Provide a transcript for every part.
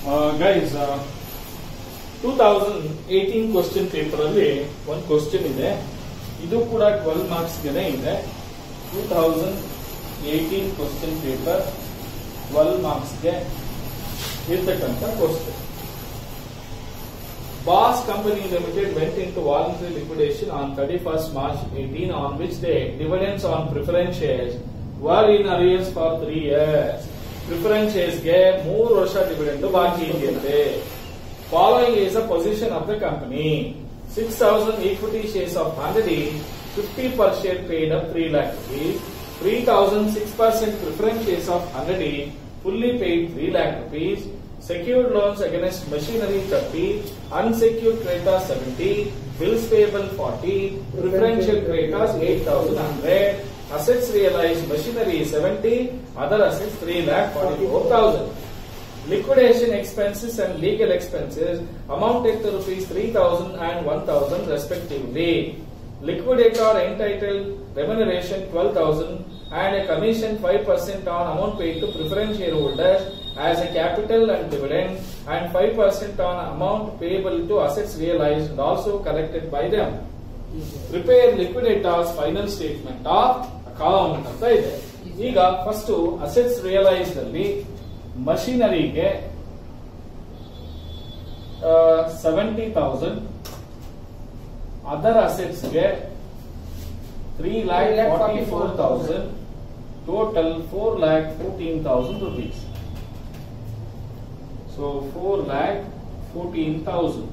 Guys two thousand eighteen question paper ಅಲ್ಲಿ ಒಂದು question ಇದೆ ಇದು ಕೂಡ ಟ್ವೆಲ್ ಮಾರ್ಕ್ಸ್ ಗೆನೆ ಇದೆ two thousand eighteen question paper twelve ಮಾರ್ಕ್ಸ್ಗೆ ಇರ್ತಕ್ಕಂಥ question Boss Company Limited went into voluntary liquidation on 31st March 18, on which day dividends on preference shares were in arrears for three years. Preference shares ಗೆ ಮೂರು ವರ್ಷ dividend ಬಾಕಿ ಇದೆಯಂತೆ following is a position of the company. 6,000 equity shares of 100 50 per share paid up 3 lakh rupees. 3,000 6% preference shares of 100 fully paid 3 lakh rupees. Secured loans against machinery 30, unsecured creditors 70, bills payable 40, preferential creditors 8,100, assets realized machinery 70, other assets 3 lakh 44,000. Liquidation expenses and legal expenses amounted to rupees 3,000 and 1,000 respectively. Liquidator entitled remuneration 12,000 and a commission 5% on amount paid to preference shareholders as a capital and dividend and 5% on amount payable to assets realized and also collected by them. Prepare liquidators final statement of account ಅಂತ ಇದೆ ಈಗ first assets realised ಅಲ್ಲಿ ಮಷಿನರಿಗೆ seventy thousand other ಅಸೆಟ್ಸ್ಗೆ three lakh forty four thousand total four lakh fourteen thousand rupees so four lakh fourteen thousand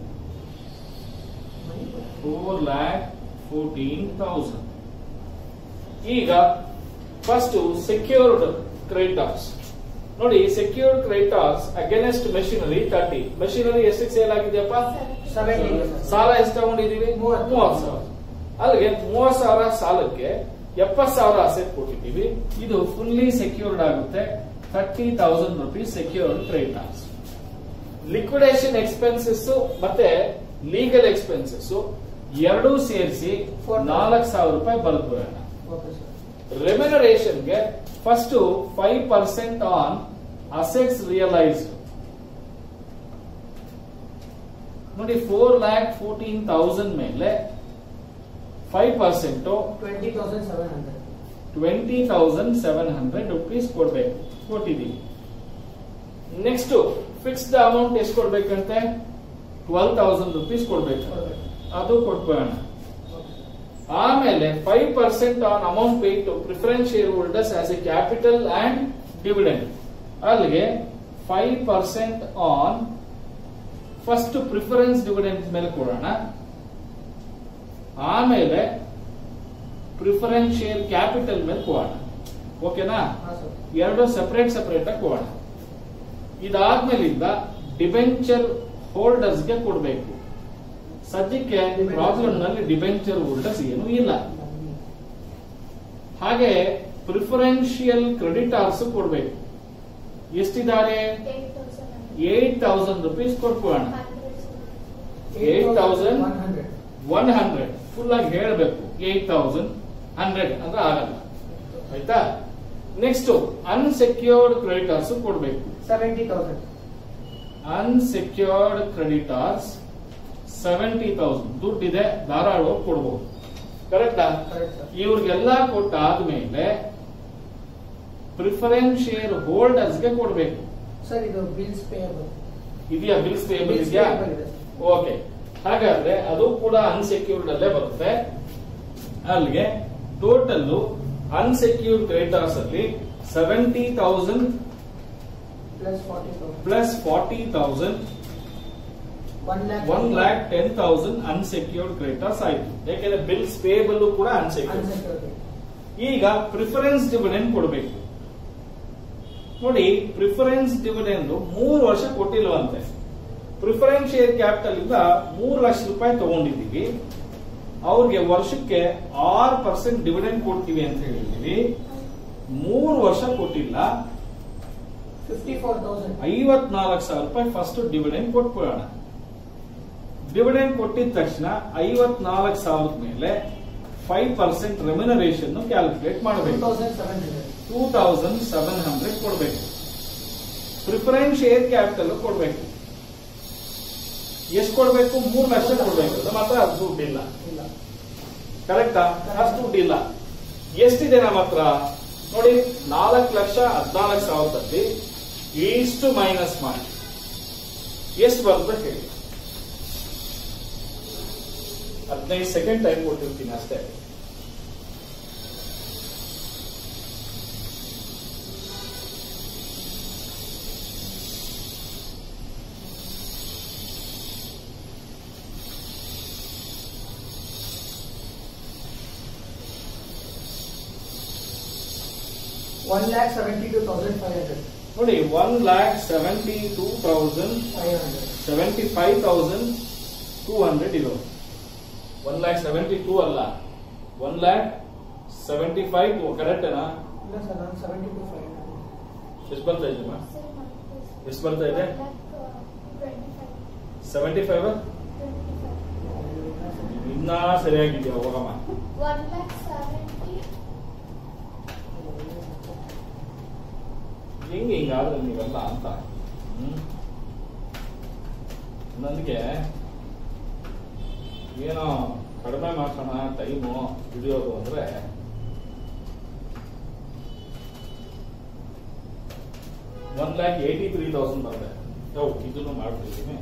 four lakh fourteen thousand ಈಗ first secured creditors ನೋಡಿ secured creditors against machinery thirty machinery ಎಷ್ಟಕ್ಕೆ sale ಆಗಿದೆಯಪ್ಪ ಸಾಲ ಎಷ್ಟು ತಗೊಂಡಿದೀವಿ ಮೂವತ್ತು. ಮೂವತ್ತು ಸಾವಿರ ಅಲ್ಲಿಗೆ ಮೂವತ್ತು ಸಾವಿರ ಸಾಲಕ್ಕೆ ಎಪ್ಪತ್ತು ಸಾವಿರ ಅಸೆಟ್ ಕೊಟ್ಟಿದ್ದೀವಿ ಇದು ಫುಲ್ಲಿ ಸೆಕ್ಯೂರ್ಡ್ ಆಗುತ್ತೆ thirty thousand rupees secured creditors liquidation expenses ಮತ್ತೆ ಲೀಗಲ್ ಎಕ್ಸ್ಪೆನ್ಸಸ್ ಎರಡೂ ಸೇರಿಸಿ ನಾಲ್ಕು ಸಾವಿರ ರೂಪಾಯಿ ಬರೆದ್ಬಿಡೋಣ ರೆಮ್ಯುನರೇಷನ್ಗೆ first five percent on assets realised ನೋಡಿ ಫೋರ್ ಲ್ಯಾಕ್ ಫೋರ್ಟೀನ್ ತೌಸಂಡ್ ಮೇಲೆ five percent twenty thousand seven hundred twenty thousand seven hundred rupees ಕೊಡ್ಬೇಕು ಕೊಟ್ಟಿದ್ದೀವಿ ನೆಕ್ಸ್ಟ್ ಫಿಕ್ಸ್ಡ್ ಅಮೌಂಟ್ ಎಷ್ಟು ಕೊಡ್ಬೇಕಂತೆ ಟ್ವೆಲ್ ತೌಸಂಡ್ ರುಪೀಸ್ ಕೊಡ್ಬೇಕು ಅದು ಕೊಟ್ಬಿಡೋಣ ಆಮೇಲೆ five percent on amount pay to preference share holders as a capital and dividend ಅಲ್ಲಿಗೆ five percent on first preference dividend ಮೇಲೆ ಕೊಡೋಣ ಆಮೇಲೆ ಪ್ರಿಫರೆನ್ಸ್ ಶೇರ್ ಕ್ಯಾಪಿಟಲ್ ಮೇಲೆ ಕೊಡೋಣ ಓಕೆನಾ ಎರಡು ಸೆಪರೇಟ್ ಸೆಪರೇಟ್ ಆಗಿ ಕೊಡೋಣ ಇದಾದ್ಮೇಲಿಂದ ಡಿಬೆಂಚರ್ ಹೋಲ್ಡರ್ಸ್ಗೆ ಕೊಡಬೇಕು ಸದ್ಯಕ್ಕೆ ಪ್ರಾಬ್ಲಮ್ ನಲ್ಲಿ ಡಿಬೆಂಚರ್ ಹೋಲ್ಡರ್ಸ್ ಏನೂ ಇಲ್ಲ ಹಾಗೆ ಪ್ರಿಫರೆನ್ಷಿಯಲ್ ಕ್ರೆಡಿಟಾರ್ಸ್ ಕೊಡಬೇಕು ಎಷ್ಟಿದ್ದಾರೆ ಏಟ್ ತೌಸಂಡ್ ರುಪೀಸ್ ಕೊಟ್ಕೊಳ್ಳೋಣ eight thousand one hundred one hundred full ಆಗಿ ಹೇಳಬೇಕು ಏಟ್ ತೌಸಂಡ್ ಹಂಡ್ರೆಡ್ ಅಂದ್ರೆ ಆಗಲ್ಲ ಆಯ್ತಾ ನೆಕ್ಸ್ಟ್ ಅನ್ಸೆಕ್ಯೂರ್ಡ್ ಕ್ರೆಡಿಟರ್ಸ್ ಕೊಡಬೇಕು seventy thousand unsecured creditors seventy thousand ದುಡ್ಡಿದೆ ಧಾರಾಳವಾಗಿ ಕೊಡಬಹುದು ಕರೆಕ್ಟಾ ಕರೆಕ್ಟ್ ಸರ್ ಇವ್ರಿಗೆಲ್ಲ ಕೊಟ್ಟಾದ್ಮೇಲೆ ಪ್ರಿಫರೆನ್ಸ್ ಶೇರ್ ಹೋಲ್ಡರ್ಸ್ಗೆ ಕೊಡಬೇಕು ಸರ್ ಇದು ಬಿಲ್ಸ್ ಪೇಯಬಲ್ ಇದೆಯಾ ಬಿಲ್ಸ್ ಪೇಬಲ್ Bills ಇದೆಯಾ payable ಇದೆ. ಓಕೆ ಹಾಗಾದ್ರೆ ಅದು ಕೂಡ ಅನ್ಸೆಕ್ಯೂರ್ಡ್ ಅಲ್ಲೇ ಬರುತ್ತೆ ಅಲ್ಲಿಗೆ ಟೋಟಲ್ ಅನ್ಸೆಕ್ಯೂರ್ಡ್ ಕ್ರೆಡಿಟರ್ಸ್ ಅಲ್ಲಿ seventy thousand plus forty thousand plus forty thousand one lakh one lakh ten thousand unsecured creditors ಆಯ್ತು ಯಾಕೆಂದ್ರೆ ಬಿಲ್ಸ್ ಪೇಬಲ್ ಕೂಡ ಅನ್ಸೆಕ್ಯೂರ್ಡ್ ಅನ್ಸೆಕ್ಯೂರ್ಡ್ ಈಗ ಪ್ರಿಫರೆನ್ಸ್ ಡಿವಿಡೆಂಡ್ ಕೊಡಬೇಕು ನೋಡಿ ಪ್ರಿಫರೆನ್ಸ್ ಡಿವಿಡೆಂಡ್ ಮೂರು ವರ್ಷ ಕೊಟ್ಟಿಲ್ವಂತೆ ಪ್ರಿಫರೆನ್ಸ್ ಶೇರ್ ಕ್ಯಾಪಿಟಲ್ ಇಂದ ಮೂರು ಲಕ್ಷ ರೂಪಾಯಿ ತಗೊಂಡಿದ್ದೀವಿ ಅವ್ರಿಗೆ ವರ್ಷಕ್ಕೆ ಆರು ಪರ್ಸೆಂಟ್ ಡಿವಿಡೆಂಡ್ ಕೊಡ್ತೀವಿ ಅಂತ ಹೇಳಿದೀವಿ ಮೂರು ವರ್ಷ ಕೊಟ್ಟಿಲ್ಲ ಫಿಫ್ಟಿ ಫೋರ್ ತೌಸಂಡ್ ಐವತ್ನಾಲ್ಕು ಸಾವಿರ ರೂಪಾಯಿ ಫಸ್ಟ್ ಡಿವಿಡೆಂಡ್ ಕೊಟ್ಬಿಡೋಣ ಡಿವಿಡೆಂಡ್ ಕೊಟ್ಟಿದ ತಕ್ಷಣ ಐವತ್ನಾಲ್ಕು ಸಾವಿರದ ಮೇಲೆ five percent remuneration calculate two ಮಾಡಬೇಕು thousand seven hundred two thousand seven hundred ಕೊಡಬೇಕು ಪ್ರಿಫರೆನ್ಸ್ ಶೇರ್ ಕ್ಯಾಪಿಟಲ್ ಕೊಡ್ಬೇಕು ಎಷ್ಟು ಕೊಡ್ಬೇಕು ಮೂರು ಲಕ್ಷ ಕೊಡ್ಬೇಕು ನಮ್ಮ ಹತ್ರ ಅದು ದುಡ್ಡಿಲ್ಲ ಇಲ್ಲ ಕರೆಕ್ಟಾ ಅಷ್ಟು ದುಡ್ಡಿಲ್ಲ ಎಷ್ಟಿದೆ ನಮ್ಮ ಹತ್ರ ನೋಡಿ ನಾಲ್ಕು ಲಕ್ಷ ಹದಿನಾಲ್ಕು ಸಾವಿರದಲ್ಲಿ ಇಷ್ಟು ಮೈನಸ್ ಮಾಡಿ ಎಷ್ಟು ಬರುತ್ತೆ ಹೇಳಿ ಹದಿನೈದು ಸೆಕೆಂಡ್ ಟೈಮ್ ಕೊಟ್ಟಿರ್ತೀನಿ ಅಷ್ಟೇ one lakh seventy two thousand five hundred ನೋಡಿ one lakh seventy two thousand five hundred seventy five thousand two hundred ಇದು ಒನ್ ಲ್ಯಾಕ್ ಸೆವೆಂಟಿ ಟೂ ಅಲ್ಲ ಒನ್ ಲ್ಯಾಕ್ ಸೆವೆಂಟಿ ಫೈವ್ ಕರೆಕ್ಟೇನಾ ಇಲ್ಲ ಸರ್ ನಾನು ಸೆವೆಂಟಿ ಟೂ ಫೈವ್ ಹಂಡ್ರೆಡ್ ಎಷ್ಟು ಬರ್ತಾ ಇದೆ ಎಷ್ಟು ಬರ್ತಾ ಇದೆ ಸೆವೆಂಟಿ ಫೈವ್ ಇನ್ನ ಸರಿಯಾಗಿದೆಯಾ ಹೋಗಮ್ಮ One lakh seventy. ಹಿಂಗ್ ಹಿಂಗಾದ್ರೆ ನೀವೆಲ್ಲ ಅಂತ ಹ್ಮ್ ನನಗೆ ಏನೋ ಕಡಿಮೆ ಮಾಡ್ಸೋಣ ಟೈಮು ಹಿಡಿಯೋದು ಅಂದ್ರೆ one lakh eighty three thousand ಬಂದೆ ಯೋ ಇದನ್ನು ಮಾಡ್ಬಿಟ್ಟಿದ್ದೀನಿ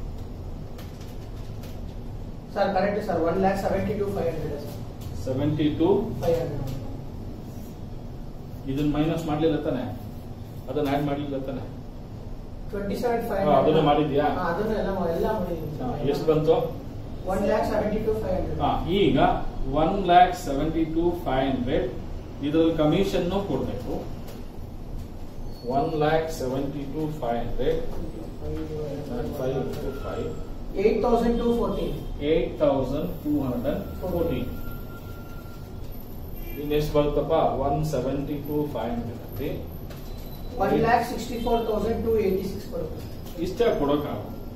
sir correct sir one lakh seventy two five hundred sir seventy two five hundred ಇದನ್ನ ಮೈನಸ್ ಮಾಡ್ಲಿಲ್ಲ ತಾನೆ ಅದನ್ನ ಆಡ್ ಮಾಡ್ಲಿಲ್ಲ ತಾನೆ ಟ್ವೆಂಟಿ ಸೆವೆನ್ ಫೈವ್ ಹಾ, ಅದನ್ನ ಮಾಡಿದ್ಯಾ? ಅದನ್ನ ಎಲ್ಲ ಎಲ್ಲ ಹಾ, ಮಾಡಿದ್ದೀನಿ ಎಷ್ಟು ಬಂತು one lakh seventy two five hundred ಹಾ, ಈಗ one lakh seventy two five hundred ಇದ್ರಲ್ಲಿ ಕಮಿಷನ್ ಕೊಡ್ಬೇಕು one lakh seventy two five hundred five into five eight thousand two fourteen eight thousand two hundred fourteen ಇನ್ನೆಷ್ಟು ಬರುತ್ತಪ್ಪ one seventy two five hundred ಅಲ್ಲಿ one lakh sixty four thousand two eighty six ಬರುತ್ತೆ ಇಷ್ಟೇ ಕೊಡೋಕ್ಕಾಗ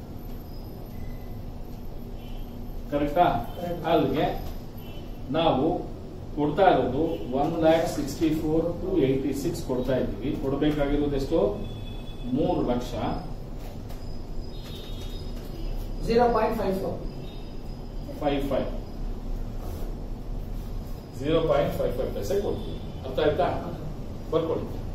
ಕರೆಕ್ಟಾ Correct. ಅಲ್ಲಿಗೆ ನಾವು ಕೊಡ್ತಾ ಇರೋದು one lakh sixty four two eighty six ಕೊಡ್ತಾ ಇದ್ದೀವಿ ಕೊಡಬೇಕಾಗಿರೋದು ಎಷ್ಟು ಮೂರು ಲಕ್ಷ zero point five four five five zero point five five ಪೈಸೆ ಕೊಡ್ತೀವಿ ಅರ್ಥ ಆಯ್ತಾ ಬರ್ಕೊಡಿ